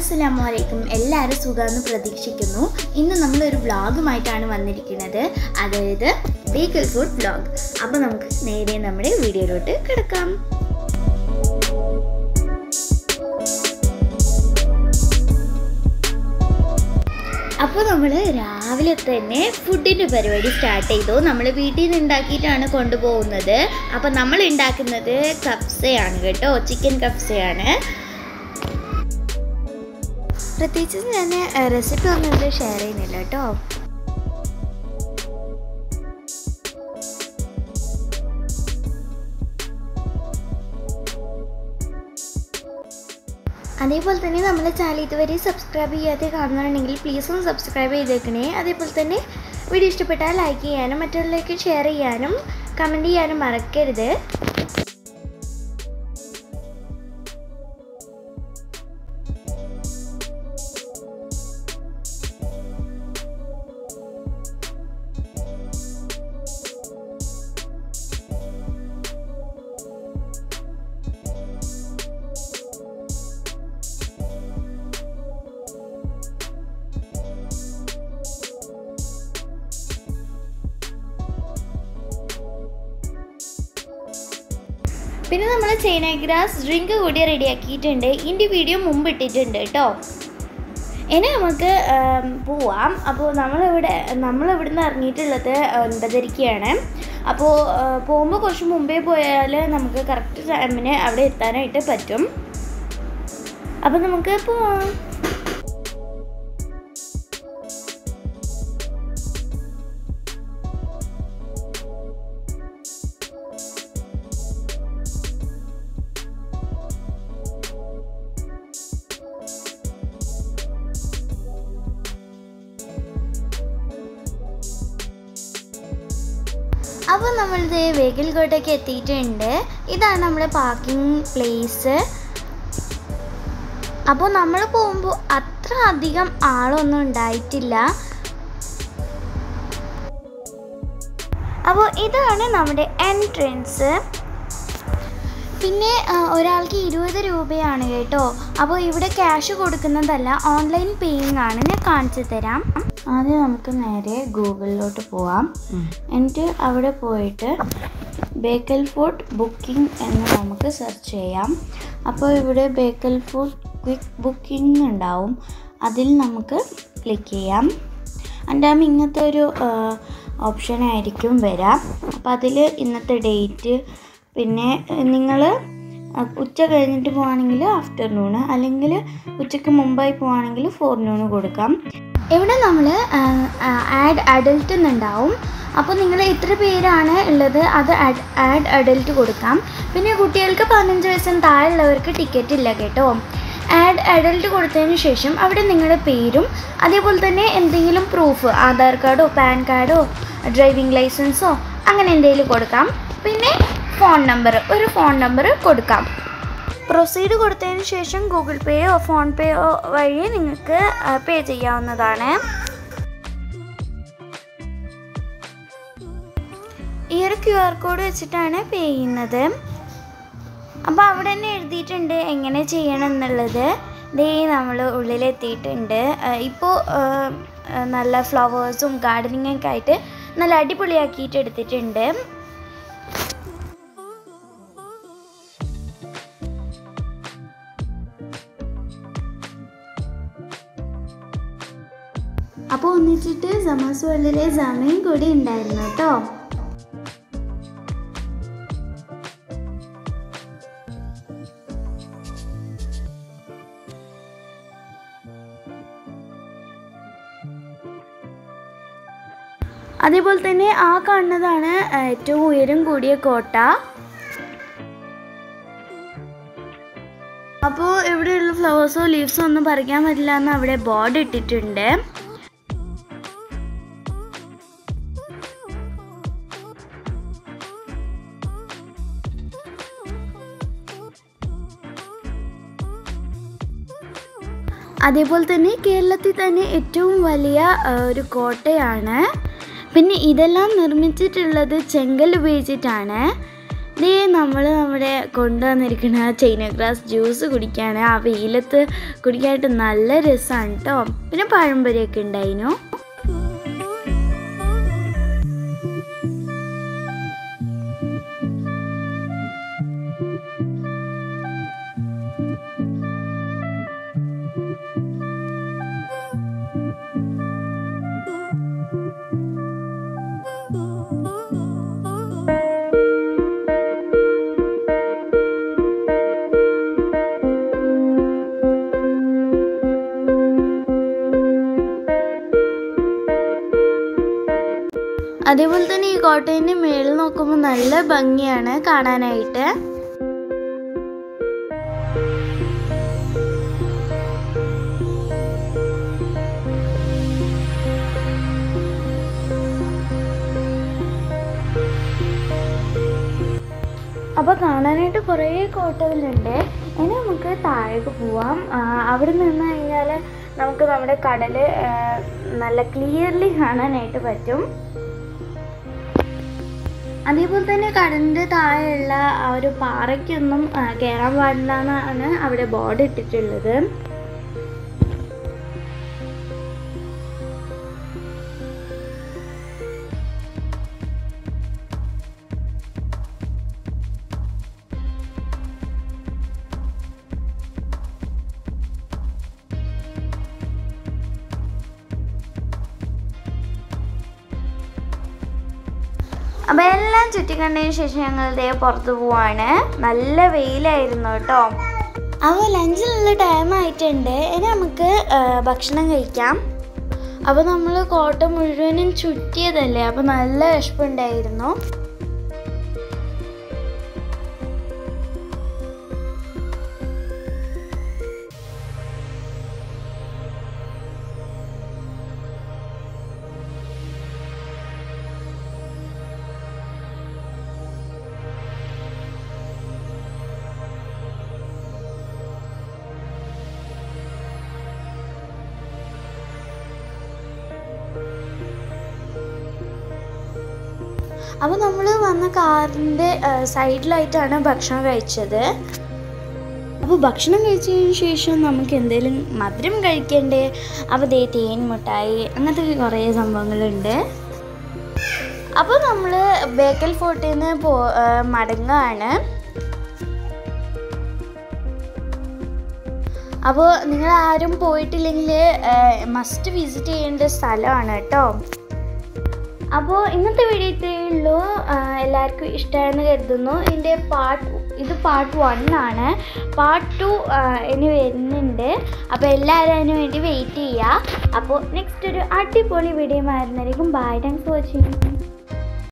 അസ്സലാമു അലൈക്കും എല്ലാവരും സുഖമെന്ന് പ്രതീക്ഷിക്കുന്നു ഇന്ന് നമ്മളൊരു വ്ളോഗുമായിട്ടാണ് വന്നിരിക്കുന്നത് അതായത് ബേക്കൽ ഫുഡ് വ്ളോഗ് അപ്പോൾ നമുക്ക് നേരെ നമ്മുടെ വീഡിയോയിലോട്ട് കിടക്കാം അപ്പോൾ നമ്മൾ രാവിലെ തന്നെ ഫുഡിൻ്റെ പരിപാടി സ്റ്റാർട്ട് ചെയ്തു നമ്മൾ വീട്ടിൽ നിന്ന് ഉണ്ടാക്കിയിട്ടാണ് കൊണ്ടുപോകുന്നത് അപ്പോൾ നമ്മൾ ഉണ്ടാക്കുന്നത് കപ്സയാണ് കേട്ടോ ചിക്കൻ കപ്സയാണ് പ്രത്യേകിച്ച് ഞാൻ റെസിപ്പി ഒന്നും ഇതിൽ ഷെയർ ചെയ്യുന്നില്ല കേട്ടോ അതേപോലെ തന്നെ നമ്മുടെ ചാനൽ ഇതുവരെ സബ്സ്ക്രൈബ് ചെയ്യാതെ കാണുന്നുണ്ടെങ്കിൽ പ്ലീസ് ഒന്ന് സബ്സ്ക്രൈബ് ചെയ്തേക്കണേ അതേപോലെ തന്നെ വീഡിയോ ഇഷ്ടപ്പെട്ടാൽ ലൈക്ക് ചെയ്യാനും മറ്റുള്ളവർക്ക് ഷെയർ ചെയ്യാനും കമൻറ്റ് ചെയ്യാനും മറക്കരുത് പിന്നെ നമ്മൾ ചൈന ഗ്രാസ് ഡ്രിങ്ക് കൂടി റെഡിയാക്കിയിട്ടുണ്ട് ഇതിൻ്റെ വീഡിയോ മുമ്പ് ഇട്ടിട്ടുണ്ട് കേട്ടോ ഇനി നമുക്ക് ആം, പോവാം അപ്പോൾ നമ്മളിവിടെ നമ്മളിവിടുന്ന് ഇറങ്ങിയിട്ടുള്ളത് ഒൻപതരയ്ക്കാണ് അപ്പോൾ പോകുമ്പോൾ കുറച്ച് മുമ്പേ പോയാൽ നമുക്ക് കറക്റ്റ് ടൈമിന് അവിടെ എത്താനായിട്ട് പറ്റും അപ്പോൾ നമുക്ക് പോവാം അപ്പോൾ നമ്മളിത് വേഗൽകോട്ടേക്ക് എത്തിയിട്ടുണ്ട് ഇതാണ് നമ്മുടെ പാർക്കിംഗ് പ്ലേസ് അപ്പോൾ നമ്മൾ പോകുമ്പോൾ അത്ര അധികം ആളൊന്നും ഉണ്ടായിട്ടില്ല അപ്പോൾ ഇതാണ് നമ്മുടെ എൻട്രൻസ് പിന്നെ ആ, ഒരാൾക്ക് ഇരുപത് രൂപയാണ് കേട്ടോ അപ്പോൾ ഇവിടെ ക്യാഷ് കൊടുക്കുന്നതല്ല ഓൺലൈൻ പേയിങ് ആണ് ഞാൻ കാണിച്ചു തരാം ആദ്യം നമുക്ക് നേരെ ഗൂഗിളിലോട്ട് പോവാം എന്നിട്ട് അവിടെ പോയിട്ട് ബേക്കൽ ഫുഡ് ബുക്കിംഗ് എന്ന് നമുക്ക് സെർച്ച് ചെയ്യാം അപ്പോൾ ഇവിടെ ബേക്കൽ ഫുഡ് ക്വിക്ക് ബുക്കിംഗ് ഉണ്ടാവും അതിൽ നമുക്ക് ക്ലിക്ക് ചെയ്യാം അതിൻ്റെ ഇങ്ങനത്തെ ഒരു ഓപ്ഷൻ ആയിരിക്കും വരാം അപ്പോൾ അതിൽ ഇന്നത്തെ ഡേറ്റ് പിന്നെ നിങ്ങൾ ഉച്ച കഴിഞ്ഞിട്ട് പോവാണെങ്കിൽ ആഫ്റ്റർനൂണ് അല്ലെങ്കിൽ ഉച്ചയ്ക്ക് മുമ്പായി പോവാണെങ്കിൽ ഫോർനൂണ് കൊടുക്കാം ഇവിടെ നമ്മൾ ആഡ് അഡൽട്ട് എന്നുണ്ടാവും അപ്പോൾ നിങ്ങൾ എത്ര പേരാണ് ഉള്ളത് അത് ആഡ് അഡൽട്ട് കൊടുക്കാം പിന്നെ കുട്ടികൾക്ക് പതിനഞ്ച് വയസ്സിന് താഴെയുള്ളവർക്ക് ടിക്കറ്റ് ഇല്ല കേട്ടോ ആഡ് അഡൽട്ട് കൊടുത്തതിന് ശേഷം അവിടെ നിങ്ങളുടെ പേരും അതേപോലെ തന്നെ എന്തെങ്കിലും പ്രൂഫ് ആധാർ കാർഡോ പാൻ കാർഡോ ഡ്രൈവിംഗ് ലൈസൻസോ അങ്ങനെ എന്തെങ്കിലും കൊടുക്കാം പിന്നെ ഫോൺ നമ്പർ ഒരു ഫോൺ നമ്പർ കൊടുക്കാം പ്രൊസീഡ് കൊടുത്തതിന് ശേഷം ഗൂഗിൾ പേയോ ഫോൺ പേയോ വഴി നിങ്ങൾക്ക് പേ ചെയ്യാവുന്നതാണ് ഈ ഒരു ക്യു ആർ കോഡ് വെച്ചിട്ടാണ് പേ ചെയ്യുന്നത് അപ്പോൾ അവിടെ തന്നെ എഴുതിയിട്ടുണ്ട് എങ്ങനെ ചെയ്യണം എന്നുള്ളത് ദേ നമ്മൾ ഉള്ളിലെത്തിയിട്ടുണ്ട് ഇപ്പോൾ നല്ല ഫ്ലവേഴ്സും ഗാർഡനിങ്ങൊക്കെ ആയിട്ട് നല്ല അടിപൊളിയാക്കിയിട്ട് എടുത്തിട്ടുണ്ട് അപ്പോൾ ഒന്നിച്ചിട്ട് സമാസ് വേൾഡിലെ സമയം കൂടി ഉണ്ടായിരുന്നു കേട്ടോ അതേപോലെ തന്നെ ആ കാണുന്നതാണ് ഏറ്റവും ഉയരം കൂടിയ കോട്ട അപ്പോൾ ഇവിടെയുള്ള ഫ്ലവേഴ്സോ ലീവ്സോ ഒന്നും പറിക്കാൻ പറ്റില്ല എന്ന് അവിടെ ബോർഡ് ഇട്ടിട്ടുണ്ട് അതേപോലെ തന്നെ കേരളത്തിൽ തന്നെ ഏറ്റവും വലിയ ആ, ഒരു കോട്ടയാണ് പിന്നെ ഇതെല്ലാം നിർമ്മിച്ചിട്ടുള്ളത് ചെങ്കൽ ഉപയോഗിച്ചിട്ടാണ് ദേ നമ്മൾ നമ്മുടെ കൊണ്ടുവന്നിരിക്കുന്ന ചൈന ഗ്രാസ് ജ്യൂസ് കുടിക്കുകയാണ് ആ വെയിലത്ത് കുടിക്കാനായിട്ട് നല്ല രസമാണ് കേട്ടോ പിന്നെ പഴംപൊരിയൊക്കെ ഉണ്ടായിരുന്നു അതേപോലെ തന്നെ ഈ കോട്ടയിൻ്റെ മേളിൽ നോക്കുമ്പോൾ നല്ല ഭംഗിയാണ് കാണാനായിട്ട് അപ്പോൾ കാണാനായിട്ട് കുറേ കോട്ടകളുണ്ട് ഇനി നമുക്ക് താഴേക്ക് പോവാം ആ, അവിടെ നിന്ന് കഴിഞ്ഞാൽ നമുക്ക് നമ്മുടെ കടൽ നല്ല ക്ലിയർലി കാണാനായിട്ട് പറ്റും അതേപോലെ തന്നെ കടലിൻ്റെ താഴെയുള്ള ആ ഒരു പാറയ്ക്കൊന്നും ആ, കയറാൻ പാടില്ല എന്നാണ് അവിടെ ബോർഡ് ഇട്ടിട്ടുള്ളത് അപ്പോൾ എല്ലാം ചുറ്റിക്കണ്ടതിന് ശേഷം ഞങ്ങൾ ഇതേ പുറത്ത് പോവാണ് നല്ല വെയിലായിരുന്നു കേട്ടോ അപ്പോൾ ലഞ്ചിനുള്ള ടൈം ആയിട്ടുണ്ട് ഇനി നമുക്ക് ആ, ഭക്ഷണം കഴിക്കാം അപ്പോൾ നമ്മൾ കോട്ട മുഴുവനും ചുറ്റിയതല്ലേ അപ്പോൾ നല്ല വിശപ്പുണ്ടായിരുന്നു അപ്പോൾ നമ്മൾ വന്ന കാറിൻ്റെ സൈഡിലായിട്ടാണ് ഭക്ഷണം കഴിച്ചത് അപ്പോൾ ഭക്ഷണം കഴിച്ചതിന് ശേഷം നമുക്ക് എന്തെങ്കിലും മധുരം കഴിക്കണ്ടേ അപ്പോൾ ദേ തേൻ മിഠായി അങ്ങനത്തെ കുറേ സംഭവങ്ങളുണ്ട് അപ്പോൾ നമ്മൾ ബേക്കൽ ഫോർട്ടിൽ നിന്ന് പോ ആ, മടങ്ങുകയാണ് അപ്പോൾ നിങ്ങൾ ആരും പോയിട്ടില്ലെങ്കിൽ മസ്റ്റ് വിസിറ്റ് ചെയ്യേണ്ട സ്ഥലമാണ് കേട്ടോ അപ്പോൾ ഇന്നത്തെ വീഡിയോ ഇത്രയേ ഉള്ളൂ ആ, എല്ലാവർക്കും ഇഷ്ടമായെന്ന് കരുതുന്നു ഇതിൻ്റെ പാർട്ട് ഇത് പാർട്ട് വൺ ആണ് പാർട്ട് ടു ഇനി വരുന്നുണ്ട് അപ്പോൾ എല്ലാവരും അതിന് വേണ്ടി വെയിറ്റ് ചെയ്യുക അപ്പോൾ നെക്സ്റ്റ് ഒരു അടിപൊളി വീഡിയോ ആയിരുന്നായിരിക്കും ബൈ താങ്ക്സ് ഫോർ വാച്ചിങ്